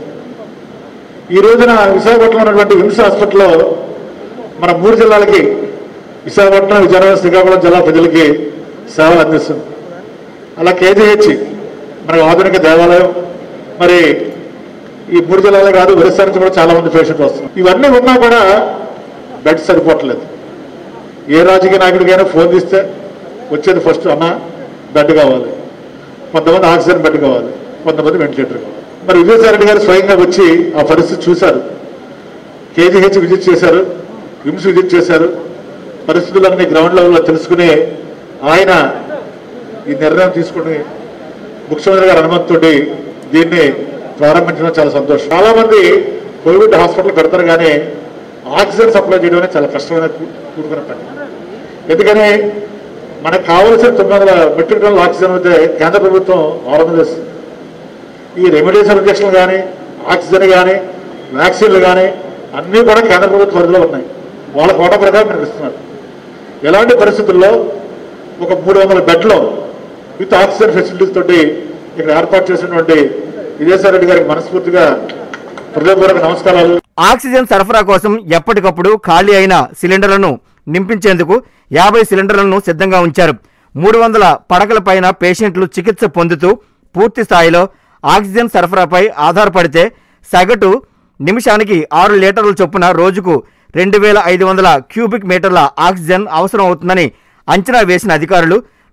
ఈ రోజున విశాఖపట్నంలో ఉన్నటువంటి విమ్స్ హాస్పిటల్లో మన మూడు జిల్లాలకి విశాఖపట్నం విజయనగరం శ్రీకాకుళం జిల్లా ప్రజలకి సేవలు అందిస్తుంది అలా కేజీహెచ్ మనకు ఆధునిక దేవాలయం మరి ఈ మూడు జిల్లాలే కాదు ఒరిస్సా నుంచి కూడా చాలా మంది పేషెంట్లు వస్తున్నారు ఇవన్నీ ఉన్నా కూడా బెడ్ సరిపోవట్లేదు ఏ రాజకీయ నాయకుడికైనా ఫోన్ తీస్తే వచ్చేది ఫస్ట్ అన్న బెడ్ కావాలి కొంతమంది ఆక్సిజన్ బెడ్ కావాలి కొంతమంది వెంటిలేటర్ కావాలి మరి విజయసాయి రెడ్డి గారు స్వయంగా వచ్చి ఆ పరిస్థితి చూశారు కేజీహెచ్ విజిట్ చేశారు విమ్స్ విజిట్ చేశారు పరిస్థితులన్నీ గ్రౌండ్ లెవెల్లో తెలుసుకుని ఆయన ఈ నిర్ణయం తీసుకుని ముఖ్యమంత్రి గారి అనుమతితోటి దీన్ని ప్రారంభించడం చాలా సంతోషం చాలా మంది కోవిడ్ హాస్పిటల్ పెడతారు కానీ ఆక్సిజన్ సప్లై చేయడం అనేది చాలా కష్టమైన కూ- కూడుకున్న పని ఎందుకని మనకు కావలసిన తొమ్మిది వందల మెట్రిక్ టన్నుల ఆక్సిజన్ అయితే కేంద్ర ప్రభుత్వం ఆరు వందలు ఇస్తుంది ఈ రెమిడేషన్ ఇంజక్షన్లు కానీ ఆక్సిజన్ కానీ వ్యాక్సిన్లు కానీ అన్నీ కూడా కేంద్ర ప్రభుత్వ పరిధిలో ఉన్నాయి వాళ్ళ కోట ప్రకారం మనకు ఇస్తున్నారు ఎలాంటి పరిస్థితుల్లో ఒక మూడు వందల బెడ్లో విత్ ఆక్సిజన్ ఫెసిలిటీస్ తోటి ఇక్కడ ఏర్పాటు చేసినటువంటి విజయసాయి రెడ్డి గారికి మనస్ఫూర్తిగా హృదయపూర్వక నమస్కారాలు ఆక్సిజన్ సరఫరా కోసం ఎప్పటికప్పుడు ఖాళీ అయిన సిలిండర్లను నింపించేందుకు యాభై సిలిండర్లను సిద్ధంగా ఉంచారు మూడు వందల పడకలపైన పేషెంట్లు చికిత్స పొందుతూ పూర్తి స్థాయిలో ఆక్సిజన్ సరఫరాపై ఆధారపడితే సగటు నిమిషానికి ఆరు లీటర్ల చొప్పున రోజుకు రెండు వేల ఐదు వందల క్యూబిక్ మీటర్ల ఆక్సిజన్ అవసరం అవుతుందని అంచనా వేసిన అధికారులు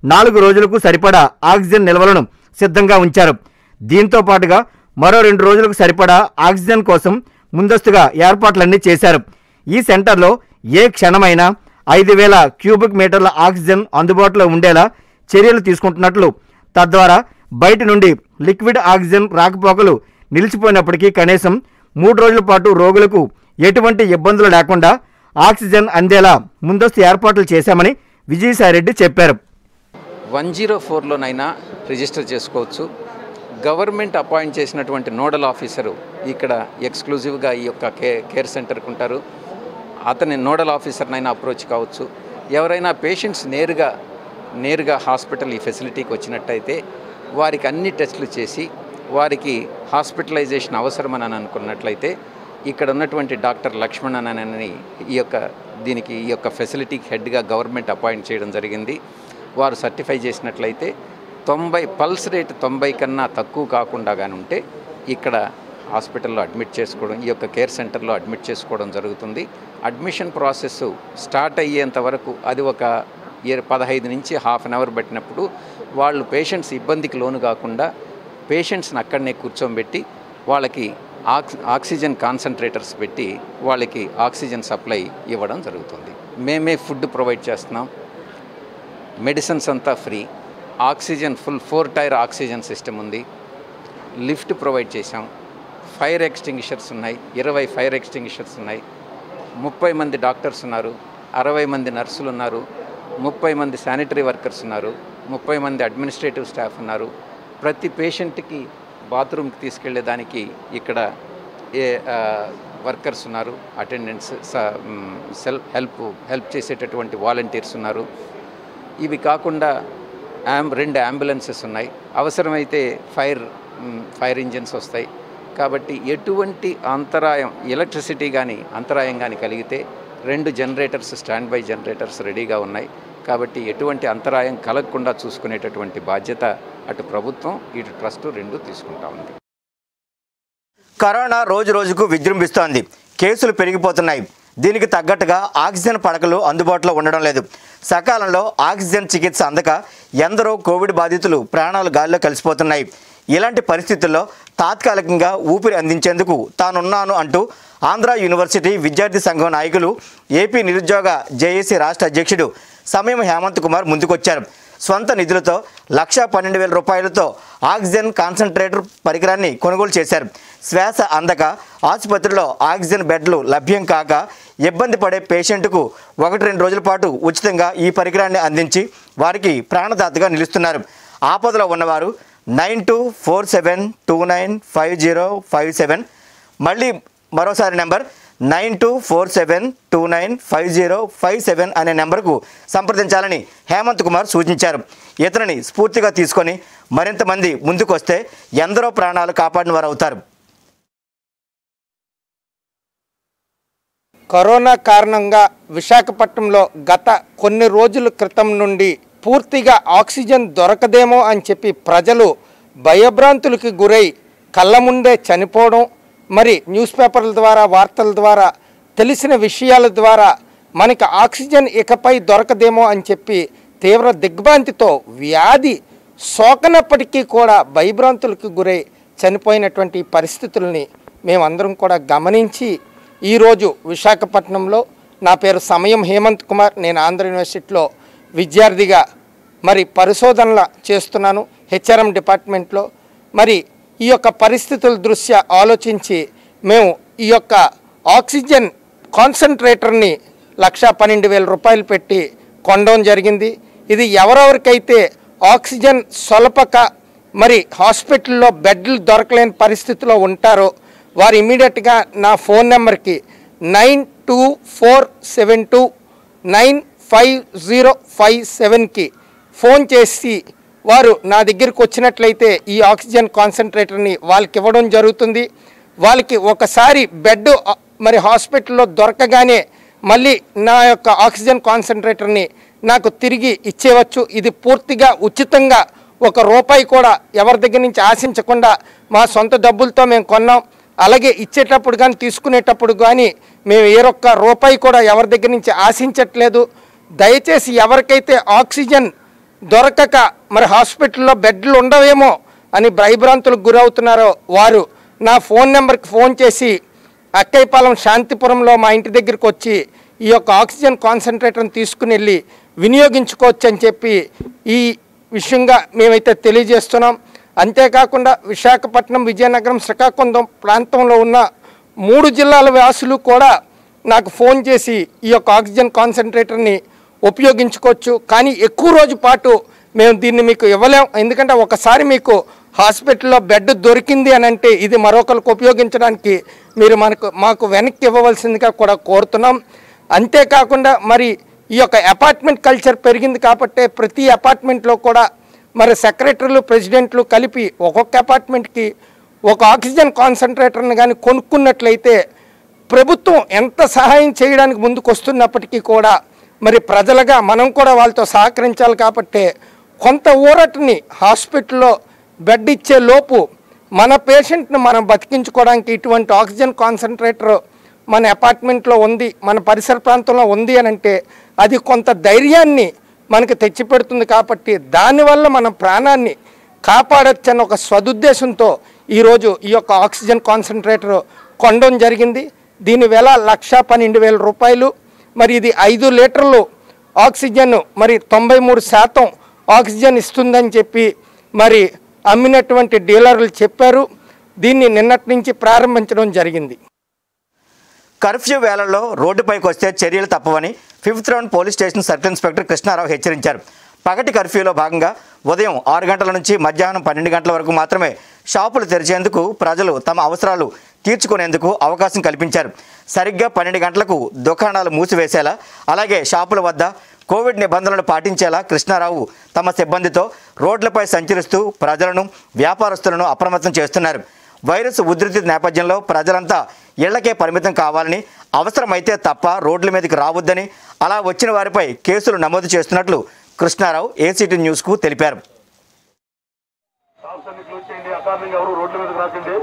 నాలుగు రోజులకు సరిపడా ఆక్సిజన్ నిల్వలను సిద్ధంగా ఉంచారు దీంతో పాటుగా మరో రెండు రోజులకు సరిపడా ఆక్సిజన్ కోసం ముందస్తుగా ఏర్పాట్లన్నీ చేశారు ఈ సెంటర్లో ఏ క్షణమైనా ఐదు వేల క్యూబిక్ మీటర్ల ఆక్సిజన్ అందుబాటులో ఉండేలా చర్యలు తీసుకుంటున్నట్లు తద్వారా బయట నుండి లిక్విడ్ ఆక్సిజన్ రాకపోకలు నిలిచిపోయినప్పటికీ కనీసం మూడు రోజుల పాటు రోగులకు ఎటువంటి ఇబ్బందులు లేకుండా ఆక్సిజన్ అందేలా ముందస్తు ఏర్పాట్లు చేశామని విజయసాయిరెడ్డి చెప్పారు వన్ జీరో ఫోర్లోనైనా రిజిస్టర్ చేసుకోవచ్చు గవర్నమెంట్ అపాయింట్ చేసినటువంటి నోడల్ ఆఫీసరు ఇక్కడ ఎక్స్క్లూజివ్గా ఈ యొక్క కే కేర్ సెంటర్కి ఉంటారు అతని నోడల్ ఆఫీసర్నైనా అప్రోచ్ కావచ్చు ఎవరైనా పేషెంట్స్ నేరుగా నేరుగా హాస్పిటల్ ఈ ఫెసిలిటీకి వచ్చినట్టయితే వారికి అన్ని టెస్టులు చేసి వారికి హాస్పిటలైజేషన్ అవసరమని అని అనుకున్నట్లయితే ఇక్కడ ఉన్నటువంటి డాక్టర్ లక్ష్మణన్ అని ఈ యొక్క దీనికి ఈ యొక్క ఫెసిలిటీకి హెడ్గా గవర్నమెంట్ అపాయింట్ చేయడం జరిగింది వారు సర్టిఫై చేసినట్లయితే తొంభై పల్స్ రేట్ తొంభై కన్నా తక్కువ కాకుండా కానీ ఉంటే ఇక్కడ హాస్పిటల్లో అడ్మిట్ చేసుకోవడం ఈ యొక్క కేర్ సెంటర్లో అడ్మిట్ చేసుకోవడం జరుగుతుంది అడ్మిషన్ ప్రాసెస్ స్టార్ట్ అయ్యేంత వరకు అది ఒక ఇర- పదహైదు నుంచి హాఫ్ అన్ అవర్ పెట్టినప్పుడు వాళ్ళు పేషెంట్స్ ఇబ్బందికి లోను కాకుండా పేషెంట్స్ని అక్కడనే కూర్చోబెట్టి వాళ్ళకి ఆక్సి ఆక్సిజన్ కాన్సన్ట్రేటర్స్ పెట్టి వాళ్ళకి ఆక్సిజన్ సప్లై ఇవ్వడం జరుగుతుంది మేమే ఫుడ్ ప్రొవైడ్ చేస్తున్నాం మెడిసిన్స్ అంతా free oxygen full four tier oxygen system ఉంది లిఫ్ట్ ప్రొవైడ్ చేశాం ఫైర్ ఎక్స్టింగ్విషర్స్ ఉన్నాయి ఇరవై ఫైర్ ఎక్స్టింగ్విషర్స్ ఉన్నాయి ముప్పై మంది డాక్టర్స్ ఉన్నారు అరవై మంది నర్సులు ఉన్నారు ముప్పై మంది శానిటరీ వర్కర్స్ ఉన్నారు ముప్పై మంది అడ్మినిస్ట్రేటివ్ స్టాఫ్ ఉన్నారు ప్రతి పేషెంట్కి బాత్రూమ్కి తీసుకెళ్లేదానికి ఇక్కడ ఏ వర్కర్స్ ఉన్నారు అటెండెంట్స్ సెల్ఫ్ హెల్ప్ హెల్ప్ చేసేటటువంటి వాలంటీర్స్ ఉన్నారు ఇవి కాకుండా యాం రెండు అంబులెన్సెస్ ఉన్నాయి అవసరమైతే ఫైర్ మ్, ఫైర్ ఇంజిన్స్ వస్తాయి కాబట్టి ఎటువంటి అంతరాయం ఎలక్ట్రిసిటీ కానీ అంతరాయం కానీ కలిగితే రెండు జనరేటర్స్ స్టాండ్ బై జనరేటర్స్ రెడీగా ఉన్నాయి కాబట్టి ఎటువంటి అంతరాయం కలగకుండా చూసుకునేటటువంటి బాధ్యత అటు ప్రభుత్వం ఇటు ట్రస్ట్ రెండు తీసుకుంటా ఉంది కరోనా రోజు రోజుకు విజృంభిస్తోంది కేసులు పెరిగిపోతున్నాయి దీనికి తగ్గట్టుగా ఆక్సిజన్ పడకలు అందుబాటులో ఉండడం లేదు సకాలంలో ఆక్సిజన్ చికిత్స అందక ఎందరో కోవిడ్ బాధితులు ప్రాణాలు గాలిలో కలిసిపోతున్నాయి ఇలాంటి పరిస్థితుల్లో తాత్కాలికంగా ఊపిరి అందించేందుకు తానున్నాను అంటూ ఆంధ్ర యూనివర్సిటీ విద్యార్థి సంఘం నాయకులు ఏపీ నిరుద్యోగ జేఏసీ రాష్ట్ర అధ్యక్షుడు సమయం హేమంత్ కుమార్ ముందుకొచ్చారు స్వంత నిధులతో లక్ష పన్నెండు వేల రూపాయలతో ఆక్సిజన్ కాన్సన్ట్రేటర్ పరికరాన్ని కొనుగోలు చేశారు శ్వాస అందక ఆసుపత్రిలో ఆక్సిజన్ బెడ్లు లభ్యం కాక ఇబ్బంది పడే పేషెంట్కు ఒకటి రెండు రోజుల పాటు ఉచితంగా ఈ పరికరాన్ని అందించి వారికి ప్రాణదాతగా నిలుస్తున్నారు ఆపదలో ఉన్నవారు nine two four seven two nine five zero five seven మళ్ళీ మరోసారి number nine two four seven two nine five zero five seven అనే నెంబర్కు సంప్రదించాలని హేమంత్ కుమార్ సూచించారు ఇతనిని స్ఫూర్తిగా తీసుకొని మరింత మంది ముందుకొస్తే ఎందరో ప్రాణాలు కాపాడిన వారు అవుతారు కరోనా కారణంగా విశాఖపట్నంలో గత కొన్ని రోజుల క్రితం నుండి పూర్తిగా ఆక్సిజన్ దొరకదేమో అని చెప్పి ప్రజలు భయభ్రాంతులకి గురై కళ్ళ ముందే చనిపోవడం మరి న్యూస్ పేపర్ల ద్వారా వార్తల ద్వారా తెలిసిన విషయాల ద్వారా మనకి ఆక్సిజన్ ఇకపై దొరకదేమో అని చెప్పి తీవ్ర దిగ్భ్రాంతితో వ్యాధి సోకనప్పటికీ కూడా భయభ్రాంతులకు గురై చనిపోయినటువంటి పరిస్థితుల్ని మేమందరం కూడా గమనించి ఈరోజు విశాఖపట్నంలో నా పేరు సమయం హేమంత్ కుమార్ నేను ఆంధ్ర యూనివర్సిటీలో విద్యార్థిగా మరి పరిశోధనలు చేస్తున్నాను హెచ్ఆర్ఎం డిపార్ట్మెంట్లో మరి ఈ యొక్క పరిస్థితుల దృష్ట్యా ఆలోచించి మేము ఈ యొక్క ఆక్సిజన్ కాన్సన్ట్రేటర్ని లక్ష పన్నెండు వేల రూపాయలు పెట్టి కొనడం జరిగింది ఇది ఎవరెవరికైతే ఆక్సిజన్ స్వల్పక మరి హాస్పిటల్లో బెడ్లు దొరకలేని పరిస్థితిలో ఉంటారో వారు ఇమీడియట్గా నా ఫోన్ నెంబర్కి nine two four seven two nine five zero five సెవెన్కి ఫోన్ చేసి వారు నా దగ్గరికి వచ్చినట్లయితే ఈ ఆక్సిజన్ కాన్సన్ట్రేటర్ని వాళ్ళకి ఇవ్వడం జరుగుతుంది వాళ్ళకి ఒకసారి బెడ్ ఆ, మరి హాస్పిటల్లో దొరకగానే మళ్ళీ నా యొక్క ఆక్సిజన్ కాన్సన్ట్రేటర్ని నాకు తిరిగి ఇచ్చేవచ్చు ఇది పూర్తిగా ఉచితంగా ఒక రూపాయి కూడా ఎవరి దగ్గర నుంచి ఆశించకుండా మా సొంత డబ్బులతో మేము కొన్నాం అలాగే ఇచ్చేటప్పుడు కానీ తీసుకునేటప్పుడు కానీ మేము ఏ ఒక్క రూపాయి కూడా ఎవరి దగ్గర నుంచి ఆశించట్లేదు దయచేసి ఎవరికైతే ఆక్సిజన్ దొరకక మరి హాస్పిటల్లో బెడ్లు ఉండవేమో అని భయభ్రాంతులకు గురవుతున్నారో వారు నా ఫోన్ నెంబర్కి ఫోన్ చేసి అక్కైపాలెం శాంతిపురంలో మా ఇంటి దగ్గరికి వచ్చి ఈ యొక్క ఆక్సిజన్ కాన్సన్ట్రేటర్ని తీసుకుని వెళ్ళి వినియోగించుకోవచ్చు అని చెప్పి ఈ విషయంగా మేమైతే తెలియజేస్తున్నాం అంతేకాకుండా విశాఖపట్నం విజయనగరం శ్రీకాకుళం ప్రాంతంలో ఉన్న మూడు జిల్లాల వాసులు కూడా నాకు ఫోన్ చేసి ఈ యొక్క ఆక్సిజన్ కాన్సన్ట్రేటర్ని ఉపయోగించుకోవచ్చు కానీ ఎక్కువ రోజు పాటు మేము దీన్ని మీకు ఇవ్వలేం ఎందుకంటే ఒకసారి మీకు హాస్పిటల్లో బెడ్ దొరికింది అని అంటే ఇది మరొకరికి ఉపయోగించడానికి మీరు మనకు మాకు వెనక్కి ఇవ్వవలసిందిగా కూడా కోరుతున్నాం అంతేకాకుండా మరి ఈ యొక్క అపార్ట్మెంట్ కల్చర్ పెరిగింది కాబట్టి ప్రతి అపార్ట్మెంట్లో కూడా మరి సెక్రటరీలు ప్రెసిడెంట్లు కలిపి ఒక్కొక్క అపార్ట్మెంట్కి ఒక ఆక్సిజన్ కాన్సన్ట్రేటర్ని కానీ కొనుక్కున్నట్లయితే ప్రభుత్వం ఎంత సహాయం చేయడానికి ముందుకు వస్తున్నప్పటికీ కూడా మరి ప్రజలుగా మనం కూడా వాళ్ళతో సహకరించాలి కాబట్టి కొంత ఊరటని హాస్పిటల్లో బెడ్ ఇచ్చే లోపు మన పేషెంట్ను మనం బతికించుకోవడానికి ఇటువంటి ఆక్సిజన్ కాన్సన్ట్రేటర్ మన అపార్ట్మెంట్లో ఉంది మన పరిసర ప్రాంతంలో ఉంది అని అంటే అది కొంత ధైర్యాన్ని మనకు తెచ్చిపెడుతుంది కాబట్టి దానివల్ల మన ప్రాణాన్ని కాపాడొచ్చన్న ఒక సదుద్దేశంతో ఈరోజు ఈ యొక్క ఆక్సిజన్ కాన్సన్ట్రేటర్ కొనడం జరిగింది దీని వెల లక్ష పన్నెండు వేల రూపాయలు మరి ఇది ఐదు లీటర్లు ఆక్సిజన్ మరి తొంభై మూడు శాతం ఆక్సిజన్ ఇస్తుందని చెప్పి మరి అమ్మినటువంటి డీలర్లు చెప్పారు దీన్ని నిన్నటి నుంచి ప్రారంభించడం జరిగింది కర్ఫ్యూ వేళల్లో రోడ్డుపైకి వస్తే చర్యలు తప్పవని fifth round police station circle inspector Krishnarao హెచ్చరించారు పగటి కర్ఫ్యూలో భాగంగా ఉదయం ఆరు గంటల నుంచి మధ్యాహ్నం పన్నెండు గంటల వరకు మాత్రమే షాపులు తెరిచేందుకు ప్రజలు తమ అవసరాలు తీర్చుకునేందుకు అవకాశం కల్పించారు సరిగ్గా పన్నెండు గంటలకు దుకాణాలు మూసివేసేలా అలాగే షాపుల వద్ద కోవిడ్ నిబంధనలు పాటించేలా కృష్ణారావు తమ సిబ్బందితో రోడ్లపై సంచరిస్తూ ప్రజలను వ్యాపారస్తులను అప్రమత్తం చేస్తున్నారు వైరస్ ఉధృతి నేపథ్యంలో ప్రజలంతా ఇళ్లకే పరిమితం కావాలని అవసరమైతే తప్ప రోడ్ల మీదకి రావద్దని అలా వచ్చిన వారిపై కేసులు నమోదు చేస్తున్నట్లు కృష్ణారావు ఏసీటీ న్యూస్కు తెలిపారు ఎవరు రోడ్ల మీదకి రాకండి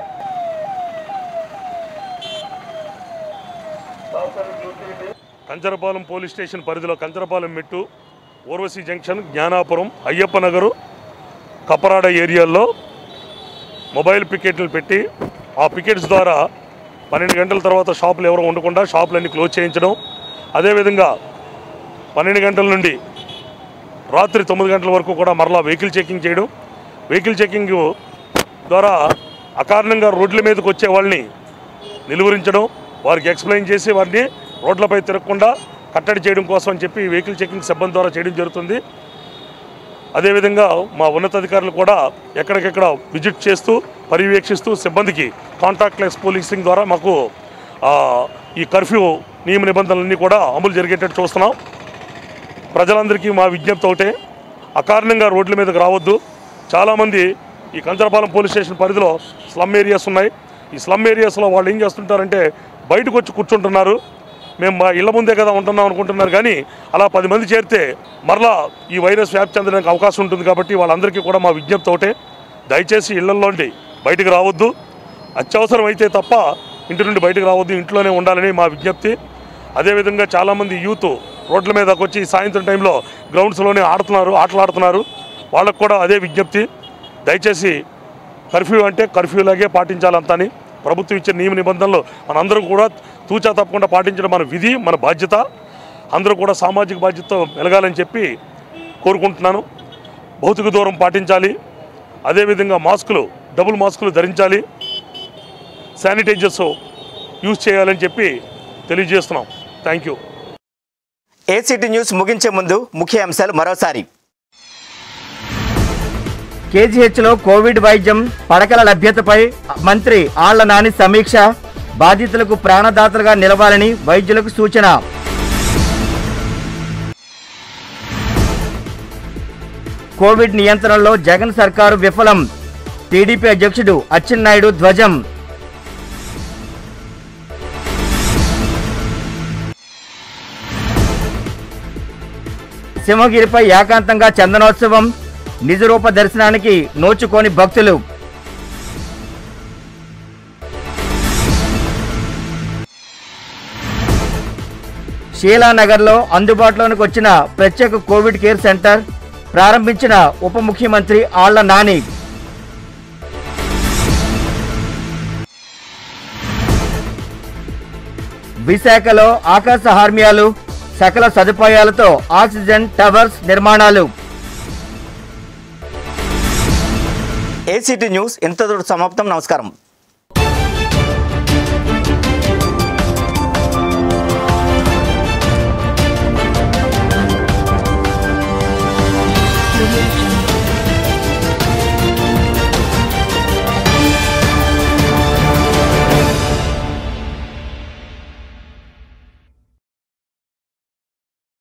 కంచరపాలెం పోలీస్ స్టేషన్ పరిధిలో కంచరపాలెం మెట్టు ఓర్వశి జంక్షన్ జ్ఞానాపురం అయ్యప్ప నగరు కపరాడ ఏరియాల్లో మొబైల్ పికెట్లు పెట్టి ఆ పికెట్స్ ద్వారా పన్నెండు గంటల తర్వాత షాపులు ఎవరు ఉండకుండా షాపులన్నీ క్లోజ్ చేయించడం అదేవిధంగా పన్నెండు గంటల నుండి రాత్రి తొమ్మిది గంటల వరకు కూడా మరలా వెహికల్ చెకింగ్ చేయడం వెహికల్ చెకింగ్ ద్వారా అకారణంగా రోడ్ల మీదకి వచ్చే వాళ్ళని నిలువరించడం వారికి ఎక్స్ప్లెయిన్ చేసి వారిని రోడ్లపై తిరగకుండా కట్టడి చేయడం కోసం అని చెప్పి వెహికల్ చెకింగ్ సిబ్బంది ద్వారా చేయడం జరుగుతుంది అదేవిధంగా మా ఉన్నతాధికారులు కూడా ఎక్కడికెక్కడ విజిట్ చేస్తూ పర్యవేక్షిస్తూ సిబ్బందికి కాంటాక్ట్లెస్ పోలీసింగ్ ద్వారా మాకు ఆ, ఈ కర్ఫ్యూ నియమ నిబంధనలన్నీ కూడా అమలు జరిగేటట్టు చూస్తున్నాం ప్రజలందరికీ మా విజ్ఞప్తి ఒకటే అకారణంగా రోడ్ల మీదకి రావద్దు చాలామంది ఈ కంచరపాలెం పోలీస్ స్టేషన్ పరిధిలో స్లమ్ ఏరియాస్ ఉన్నాయి ఈ స్లమ్ ఏరియాస్లో వాళ్ళు ఏం చేస్తుంటారంటే బయటకు వచ్చి కూర్చుంటున్నారు మేము మా ఇళ్ళ ముందే కదా ఉంటున్నాం అనుకుంటున్నారు కానీ అలా పది మంది చేరితే మరలా ఈ వైరస్ వ్యాప్తి చెందడానికి అవకాశం ఉంటుంది కాబట్టి వాళ్ళందరికీ కూడా మా విజ్ఞప్తి ఒకటే దయచేసి ఇళ్లలోండి బయటకు రావద్దు అత్యవసరం అయితే తప్ప ఇంటి నుండి బయటకు రావద్దు ఇంట్లోనే ఉండాలని మా విజ్ఞప్తి అదేవిధంగా చాలామంది యూత్ రోడ్ల మీదకి వచ్చి సాయంత్రం టైంలో గ్రౌండ్స్లోనే ఆడుతున్నారు ఆటలు ఆడుతున్నారు వాళ్ళకు కూడా అదే విజ్ఞప్తి దయచేసి కర్ఫ్యూ అంటే కర్ఫ్యూలాగే పాటించాలంతని ప్రభుత్వం ఇచ్చే నియమ నిబంధనలు మనందరూ కూడా తూచా తప్పకుండా పాటించడం మన విధి మన బాధ్యత అందరూ కూడా సామాజిక బాధ్యతతో మెలగాలని చెప్పి కోరుకుంటున్నాను భౌతిక దూరం పాటించాలి అదేవిధంగా మాస్కులు డబుల్ మాస్కులు ధరించాలి శానిటైజర్స్ యూజ్ చేయాలని చెప్పి తెలియజేస్తున్నాం థ్యాంక్ యూ ఏసీటీ న్యూస్ ముగించే ముందు ముఖ్య అంశాలు మరోసారి కేజీహెచ్లో కోవిడ్ వైద్యం పడకల లభ్యతపై మంత్రి ఆళ్ల నాని సమీక్ష బాధితులకు ప్రాణదాతలుగా నిలవాలని వైద్యులకు సూచన కోవిడ్ నియంత్రణలో జగన్ సర్కారు విఫలం టీడీపీ అధ్యక్షుడు అచ్చెన్నాయుడు ధ్వజం సింహగిరిపై ఏకాంతంగా చందనోత్సవం నిజరూప దర్శనానికి నోచుకోని భక్తులు షీలానగర్లో అందుబాటులోనికి వచ్చిన ప్రత్యేక కోవిడ్ కేర్ సెంటర్ ప్రారంభించిన ఉప ముఖ్యమంత్రి ఆళ్ల నాని విశాఖలో ఆకాశ హార్మియాలు సకల సదుపాయాలతో ఆక్సిజన్ టవర్స్ నిర్మాణాలు ఏసీటీ న్యూస్ ఇంతతో సమాప్తం నమస్కారం Thank you.